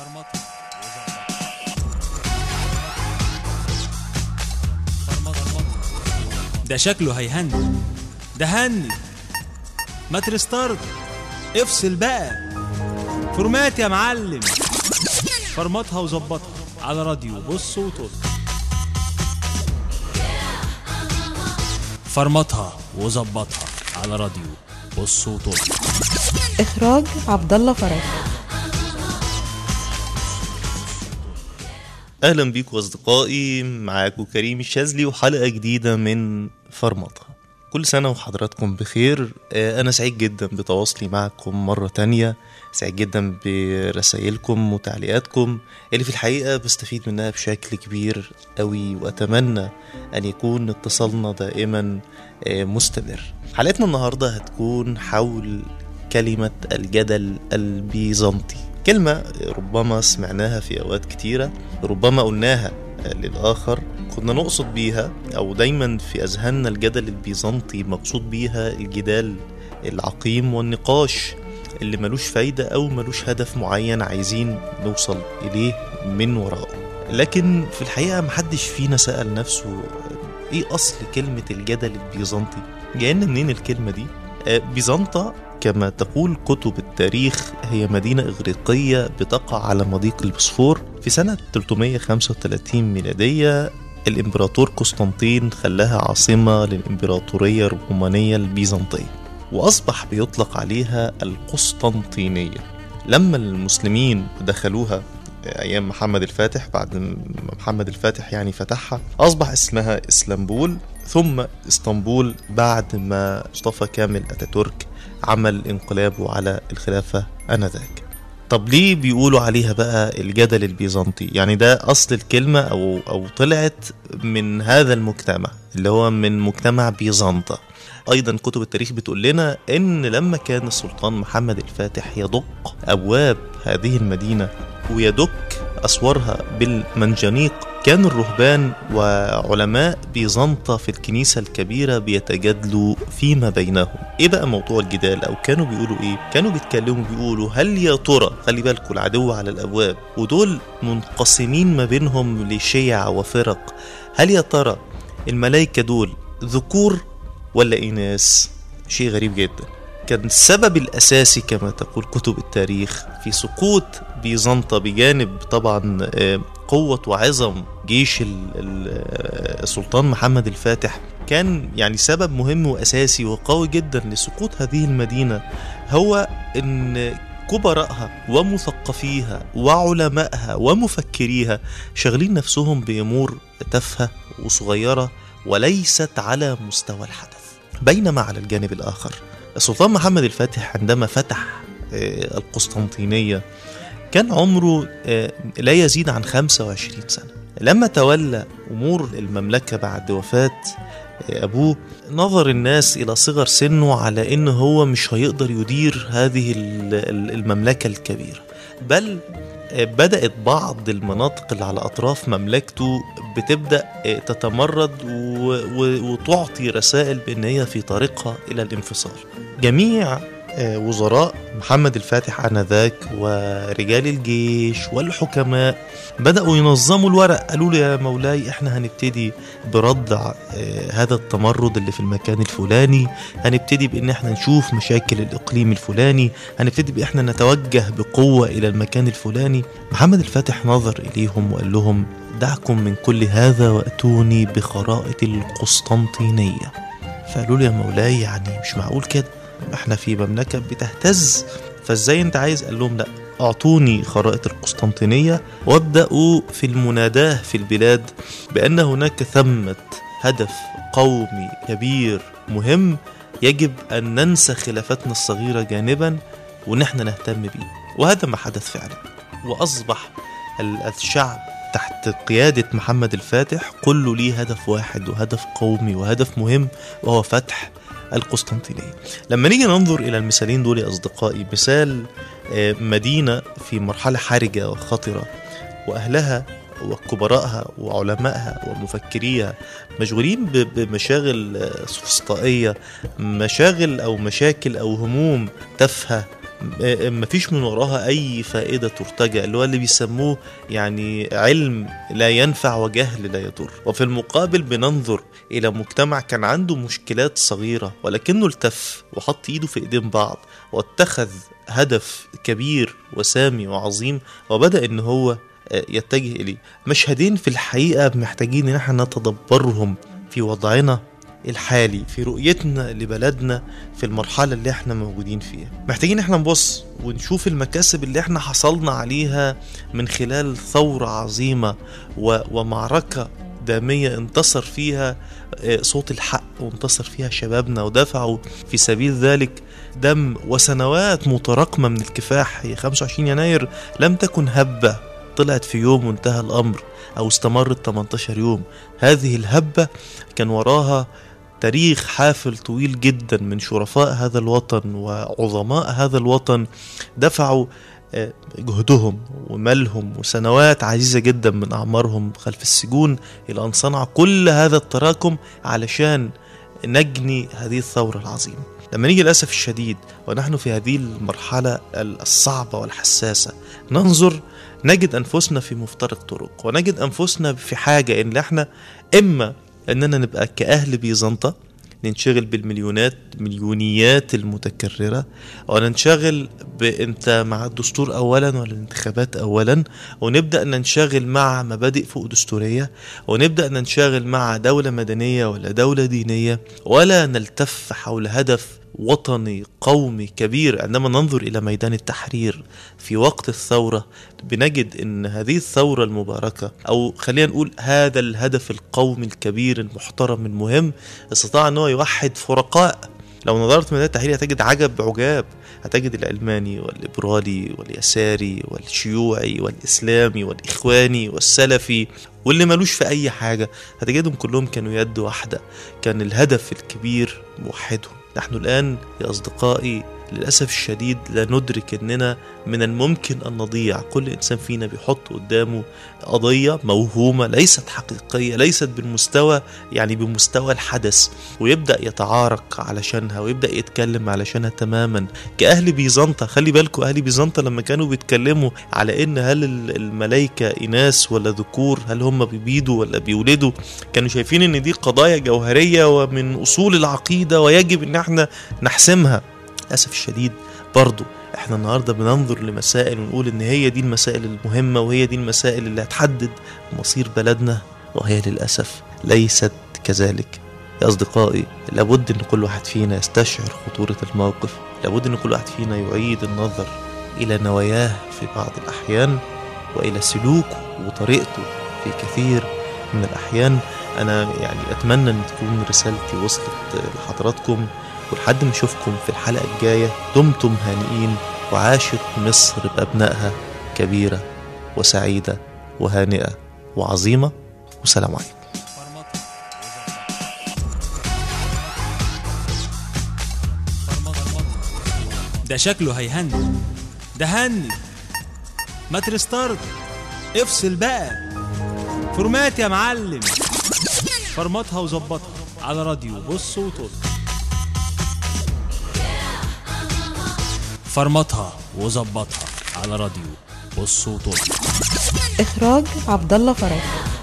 ده شكله هيهني ده هني ما ترستارت افصل بقى فورمات يا معلم فرمطها وظبطها على راديو بص وطل فرمطها وظبطها على راديو بص وطل إخراج عبد الله فرج اهلا بيكم اصدقائي معاكم كريم الشاذلي وحلقه جديده من فرمطه كل سنه وحضراتكم بخير آه، انا سعيد جدا بتواصلي معكم مره تانية سعيد جدا برسائلكم وتعليقاتكم اللي في الحقيقه بستفيد منها بشكل كبير قوي واتمنى ان يكون اتصالنا دائما آه، مستمر حلقتنا النهارده هتكون حول كلمه الجدل البيزنطي كلمة ربما سمعناها في أوقات كتيرة ربما قلناها للآخر كنا نقصد بيها أو دايما في أذهاننا الجدل البيزنطي مقصود بيها الجدال العقيم والنقاش اللي ملوش فايدة أو ملوش هدف معين عايزين نوصل إليه من وراءه لكن في الحقيقة محدش فينا سأل نفسه إيه أصل كلمة الجدل البيزنطي جاينا منين الكلمة دي آه، بيزنطة كما تقول كتب التاريخ هي مدينة إغريقية بتقع على مضيق البوسفور في سنة 335 ميلادية الإمبراطور قسطنطين خلاها عاصمة للإمبراطورية الرومانية البيزنطية وأصبح بيطلق عليها القسطنطينية لما المسلمين دخلوها أيام محمد الفاتح بعد ما محمد الفاتح يعني فتحها أصبح اسمها إسلامبول ثم اسطنبول بعد ما مصطفى كامل أتاتورك عمل انقلابه على الخلافة آنذاك طب ليه بيقولوا عليها بقى الجدل البيزنطي يعني ده أصل الكلمة أو, أو طلعت من هذا المجتمع اللي هو من مجتمع بيزنطة أيضا كتب التاريخ بتقول لنا إن لما كان السلطان محمد الفاتح يدق أبواب هذه المدينة ويدك أسوارها بالمنجنيق كان الرهبان وعلماء بيزنطة في الكنيسة الكبيرة بيتجادلوا فيما بينهم ايه بقى موضوع الجدال او كانوا بيقولوا ايه كانوا بيتكلموا بيقولوا هل يا ترى خلي بالكوا العدو على الابواب ودول منقسمين ما بينهم لشيع وفرق هل يا ترى الملائكة دول ذكور ولا إناث شيء غريب جدا كان السبب الأساسي كما تقول كتب التاريخ في سقوط بيزنطة بجانب طبعا آه، قوة وعظم جيش ال- ال- آه، السلطان محمد الفاتح كان يعني سبب مهم وأساسي وقوي جدا لسقوط هذه المدينة هو أن كبرائها ومثقفيها وعلمائها ومفكريها شغلين نفسهم بأمور تافهة وصغيرة وليست على مستوى الحدث بينما على الجانب الآخر السلطان محمد الفاتح عندما فتح آه، القسطنطينية كان عمره آه، لا يزيد عن 25 سنة لما تولى أمور المملكة بعد وفاة آه، أبوه نظر الناس إلى صغر سنه على إن هو مش هيقدر يدير هذه ال- ال- المملكة الكبيرة بل آه، بدأت بعض المناطق اللي على أطراف مملكته بتبدأ آه، تتمرد و- و- وتعطي رسائل بأن هي في طريقها إلى الانفصال جميع آه، وزراء محمد الفاتح آنذاك ورجال الجيش والحكماء بدأوا ينظموا الورق قالوا له يا مولاي احنا هنبتدي بردع آه، هذا التمرد اللي في المكان الفلاني هنبتدي بان احنا نشوف مشاكل الاقليم الفلاني هنبتدي باحنا نتوجه بقوة الى المكان الفلاني محمد الفاتح نظر اليهم وقال لهم دعكم من كل هذا واتوني بخرائط القسطنطينية فقالوا له يا مولاي يعني مش معقول كده احنا في مملكة بتهتز فازاي انت عايز قال لهم لا اعطوني خرائط القسطنطينية وابدأوا في المناداة في البلاد بأن هناك ثمة هدف قومي كبير مهم يجب أن ننسى خلافاتنا الصغيرة جانبا ونحن نهتم بيه وهذا ما حدث فعلا وأصبح ال- الشعب تحت قيادة محمد الفاتح كله ليه هدف واحد وهدف قومي وهدف مهم وهو فتح القسطنطينية لما نيجي ننظر إلى المثالين دول يا أصدقائي مثال آه، مدينة في مرحلة حرجة وخطرة وأهلها وكبرائها وعلمائها ومفكريها مشغولين ب- بمشاغل آه، سفسطائية مشاغل أو مشاكل أو هموم تافهة م- مفيش من وراها اي فائده ترتجى اللي هو اللي بيسموه يعني علم لا ينفع وجهل لا يضر وفي المقابل بننظر الى مجتمع كان عنده مشكلات صغيره ولكنه التف وحط ايده في ايدين بعض واتخذ هدف كبير وسامي وعظيم وبدا ان هو آه، يتجه اليه مشهدين في الحقيقه محتاجين ان احنا نتدبرهم في وضعنا الحالي في رؤيتنا لبلدنا في المرحلة اللي احنا موجودين فيها محتاجين احنا نبص ونشوف المكاسب اللي احنا حصلنا عليها من خلال ثورة عظيمة و... ومعركة دامية انتصر فيها آه، صوت الحق وانتصر فيها شبابنا ودفعوا في سبيل ذلك دم وسنوات متراكمة من الكفاح هي 25 يناير لم تكن هبة طلعت في يوم وانتهى الأمر أو استمرت 18 يوم هذه الهبة كان وراها تاريخ حافل طويل جدا من شرفاء هذا الوطن وعظماء هذا الوطن دفعوا آه، جهدهم ومالهم وسنوات عزيزة جدا من أعمارهم خلف السجون إلى أن صنعوا كل هذا التراكم علشان نجني هذه الثورة العظيمة لما نيجي للأسف الشديد ونحن في هذه المرحلة الصعبة والحساسة ننظر نجد أنفسنا في مفترق طرق ونجد أنفسنا في حاجة إن إحنا إما إننا نبقى كأهل بيزنطة ننشغل بالمليونات مليونيات المتكررة وننشغل بانت مع الدستور اولا ولا الانتخابات اولا ونبدا ننشغل مع مبادئ فوق دستوريه ونبدا ننشغل مع دوله مدنيه ولا دوله دينيه ولا نلتف حول هدف وطني قومي كبير عندما ننظر الى ميدان التحرير في وقت الثوره بنجد ان هذه الثوره المباركه او خلينا نقول هذا الهدف القومي الكبير المحترم المهم استطاع ان هو يوحد فرقاء لو نظرت ميدان التحرير هتجد عجب عجاب هتجد العلماني والليبرالي واليساري والشيوعي والإسلامي والإخواني والسلفي واللي ملوش في أي حاجة هتجدهم كلهم كانوا يد واحدة كان الهدف الكبير موحدهم نحن الآن يا أصدقائي للأسف الشديد لا ندرك أننا من الممكن أن نضيع كل إنسان فينا بيحط قدامه قضية موهومة ليست حقيقية ليست بالمستوى يعني بمستوى الحدث ويبدأ يتعارك علشانها ويبدأ يتكلم علشانها تماما كأهل بيزنطة خلي بالكم أهل بيزنطة لما كانوا بيتكلموا على إن هل ال- الملائكة إناث ولا ذكور هل هم بيبيدوا ولا بيولدوا كانوا شايفين إن دي قضايا جوهرية ومن أصول العقيدة ويجب إن احنا نحسمها للأسف الشديد برضو احنا النهاردة بننظر لمسائل ونقول ان هي دي المسائل المهمة وهي دي المسائل اللي هتحدد مصير بلدنا وهي للأسف ليست كذلك يا أصدقائي لابد ان كل واحد فينا يستشعر خطورة الموقف لابد ان كل واحد فينا يعيد النظر إلى نواياه في بعض الأحيان وإلى سلوكه وطريقته في كثير من الأحيان أنا يعني أتمنى أن تكون رسالتي وصلت لحضراتكم ولحد ما أشوفكم في الحلقة الجاية دمتم هانئين وعاشت مصر بأبنائها كبيرة وسعيدة وهانئة وعظيمة والسلام عليكم ده شكله هيهني ده هني ما ترستارت افصل بقى فورمات يا معلم فرمطها وظبطها على راديو بص وطل فرمطها وظبطها على راديو بص وطل إخراج عبد الله فرج